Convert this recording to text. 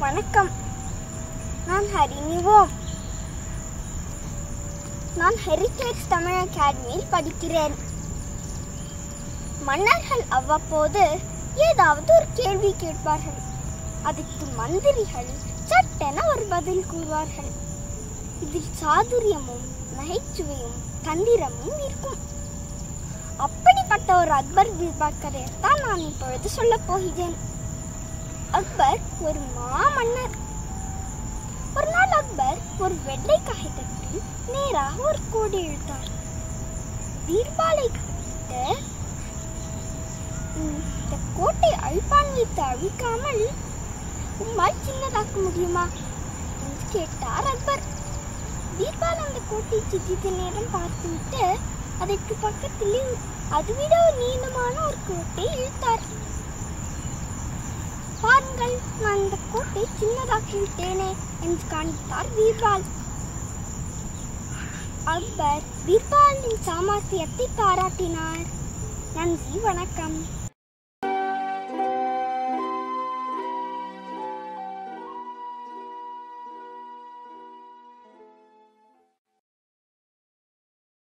வணக்கம் நான் ஹரிணி ஓம் நான் ஹெரிட்டேஜ் தமிழ் அகாடமியில் படிக்கிறேன் மன்னர்கள் அவ்வப்போது ஏதாவது ஒரு கேள்வி கேட்பார்கள் அதுக்கு மந்திரிகள் சட்டென ஒரு பதில் கூறுவார்கள் இதில் சாதுரியமும் நகைச்சுவையும் தந்திரமும் இருக்கும் அப்படிப்பட்ட ஒரு அக்பர் பீர்பால் கதையைத்தான் நான் இப்பொழுது சொல்லப் போகிறேன் அக்பர் ஒரு மாமன்னர் ஒரு நாள் அக்பர் ஒரு வெள்ளை காகிதத்தில் நேராக ஒரு கோடு இழுத்தார் பீர்பாலை கூப்பிட்டு இந்த கோட்டை அழிப்பான் வைத்து அழிக்காமல் உம்மால் சின்னதாக்க முடியுமா என்று கேட்டார் அக்பர் பீர்பால் அந்த கோட்டை சிறிது நேரம் பார்த்துவிட்டு அதற்கு பக்கத்திலே அதுவிட ஒரு நீளமான ஒரு கோட்டை இழுத்தார் பாருங்கள் நான் இந்த கோட்டை சின்னதாக்கி விட்டேனே என்று காண்பித்தார் பீர்பால் அக்பர் பீர்பாலின் சாமர்த்தியத்தை பாராட்டினார் நன்றி வணக்கம்